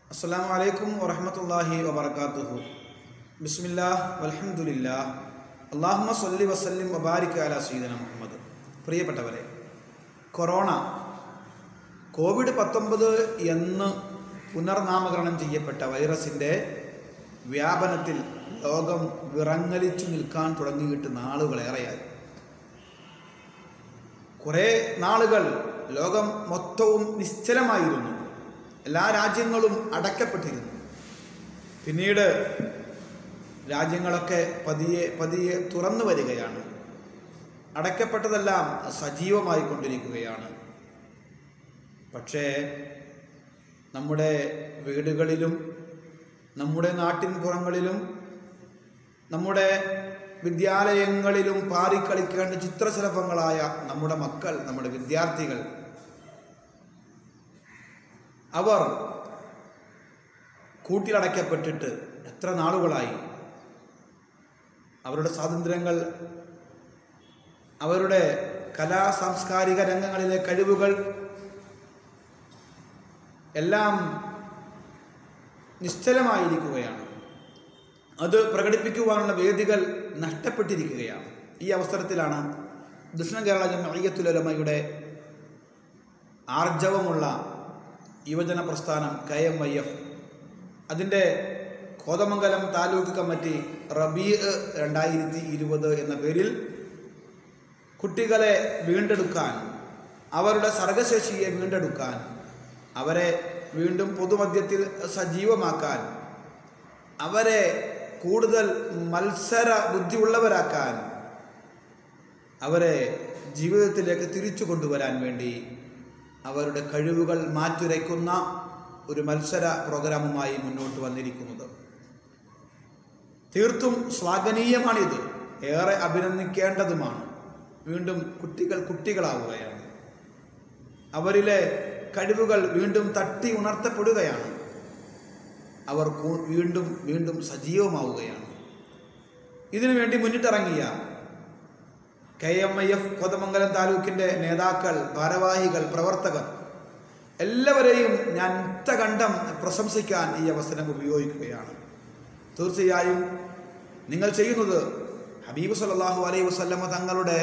അസ്സാം വലൈക്കും വറഹമത്തല്ലാഹി വബർക്കാത്തുഹു ബിസ്മില്ലാ വൽഹംദുലില്ലാ അള്ളാഹുമ സല്ലി വസല്ലിം വബാരിക് അല സീദന മുഹമ്മദ് പ്രിയപ്പെട്ടവരെ കൊറോണ കോവിഡ് പത്തൊമ്പത് എന്ന് പുനർനാമകരണം ചെയ്യപ്പെട്ട വൈറസിൻ്റെ വ്യാപനത്തിൽ ലോകം വിറങ്ങലിച്ചു നിൽക്കാൻ തുടങ്ങിയിട്ട് നാളുകളേറെയായി കുറേ നാളുകൾ ലോകം മൊത്തവും നിശ്ചലമായിരുന്നു എല്ലാ രാജ്യങ്ങളും അടയ്ക്കപ്പെട്ടിരുന്നു പിന്നീട് രാജ്യങ്ങളൊക്കെ പതിയെ പതിയെ തുറന്നു വരികയാണ് അടയ്ക്കപ്പെട്ടതെല്ലാം സജീവമായി കൊണ്ടിരിക്കുകയാണ് പക്ഷേ നമ്മുടെ വീടുകളിലും നമ്മുടെ നാട്ടിൻ പുറങ്ങളിലും നമ്മുടെ വിദ്യാലയങ്ങളിലും പാറിക്കളിക്കേണ്ട ചിത്രശലഭങ്ങളായ നമ്മുടെ മക്കൾ നമ്മുടെ വിദ്യാർത്ഥികൾ അവർ കൂട്ടിലടയ്ക്കപ്പെട്ടിട്ട് എത്ര നാളുകളായി അവരുടെ സ്വാതന്ത്ര്യങ്ങൾ അവരുടെ കലാ സാംസ്കാരിക രംഗങ്ങളിലെ കഴിവുകൾ എല്ലാം നിശ്ചലമായിരിക്കുകയാണ് അത് പ്രകടിപ്പിക്കുവാനുള്ള വേദികൾ നഷ്ടപ്പെട്ടിരിക്കുകയാണ് ഈ അവസരത്തിലാണ് ദക്ഷിണ കേരള ജമയ്യത്തുലമയുടെ ആർജവമുള്ള യുവജന പ്രസ്ഥാനം കെ എം ഐ എഫ് അതിൻ്റെ കോതമംഗലം താലൂക്ക് കമ്മിറ്റി റബീ രണ്ടായിരത്തി ഇരുപത് എന്ന പേരിൽ കുട്ടികളെ വീണ്ടെടുക്കാൻ അവരുടെ സർഗശേഷിയെ വീണ്ടെടുക്കാൻ അവരെ വീണ്ടും പൊതുമധ്യത്തിൽ സജീവമാക്കാൻ അവരെ കൂടുതൽ മത്സര ബുദ്ധിയുള്ളവരാക്കാൻ അവരെ ജീവിതത്തിലേക്ക് തിരിച്ചു കൊണ്ടുവരാൻ വേണ്ടി അവരുടെ കഴിവുകൾ മാറ്റുരയ്ക്കുന്ന ഒരു മത്സര പ്രോഗ്രാമുമായി മുന്നോട്ട് വന്നിരിക്കുന്നത് തീർത്തും ശ്ലാഘനീയമാണിത് ഏറെ അഭിനന്ദിക്കേണ്ടതുമാണ് വീണ്ടും കുട്ടികൾ കുട്ടികളാവുകയാണ് അവരിലെ കഴിവുകൾ വീണ്ടും തട്ടി ഉണർത്തപ്പെടുകയാണ് അവർ വീണ്ടും വീണ്ടും സജീവമാവുകയാണ് ഇതിനു വേണ്ടി മുന്നിട്ടിറങ്ങിയ K M I F Kothamangalam താലൂക്കിൻ്റെ നേതാക്കൾ ഭാരവാഹികൾ പ്രവർത്തകർ എല്ലാവരെയും ഞാൻ കണ്ടം പ്രശംസിക്കാൻ ഈ അവസരം ഉപയോഗിക്കുകയാണ് തീർച്ചയായും നിങ്ങൾ ചെയ്യുന്നത് ഹബീബ് സല്ലാഹു അലൈഹി വസ്ല്ലമ തങ്ങളുടെ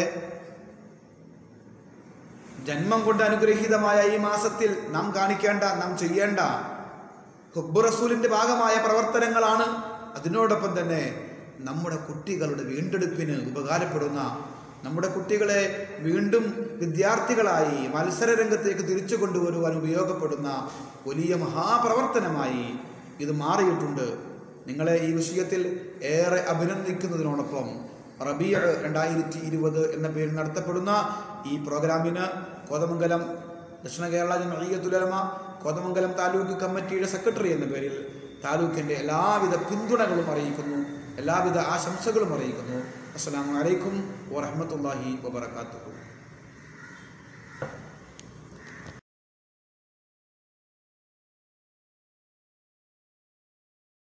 ജന്മം കൊണ്ട് അനുഗ്രഹീതമായ ഈ മാസത്തിൽ നാം കാണിക്കേണ്ട നാം ചെയ്യേണ്ട ഹുബ് റസൂലിൻ്റെ ഭാഗമായ പ്രവർത്തനങ്ങളാണ് അതിനോടൊപ്പം തന്നെ നമ്മുടെ കുട്ടികളുടെ വീണ്ടെടുപ്പിന് ഉപകാരപ്പെടുന്ന നമ്മുടെ കുട്ടികളെ വീണ്ടും വിദ്യാർത്ഥികളായി മത്സര രംഗത്തേക്ക് തിരിച്ചു കൊണ്ടുവരുവാൻ ഉപയോഗപ്പെടുന്ന വലിയ മഹാപ്രവർത്തനമായി ഇത് മാറിയിട്ടുണ്ട് നിങ്ങളെ ഈ വിഷയത്തിൽ ഏറെ അഭിനന്ദിക്കുന്നതിനോടൊപ്പം റബിയ രണ്ടായിരത്തി ഇരുപത് എന്ന പേരിൽ നടത്തപ്പെടുന്ന ഈ പ്രോഗ്രാമിന് കോതമംഗലം ദക്ഷിണ കേരള ജമീയത്തുലമ കോതമംഗലം താലൂക്ക് കമ്മിറ്റിയുടെ സെക്രട്ടറി എന്ന പേരിൽ താലൂക്കിൻ്റെ എല്ലാവിധ പിന്തുണകളും അറിയിക്കുന്നു എല്ലാവിധ ആശംസകളും അറിയിക്കുന്നു അസ്സാം വലൈക്കും വാഹമത്തല്ലാഹി വാബർക്കാത്തു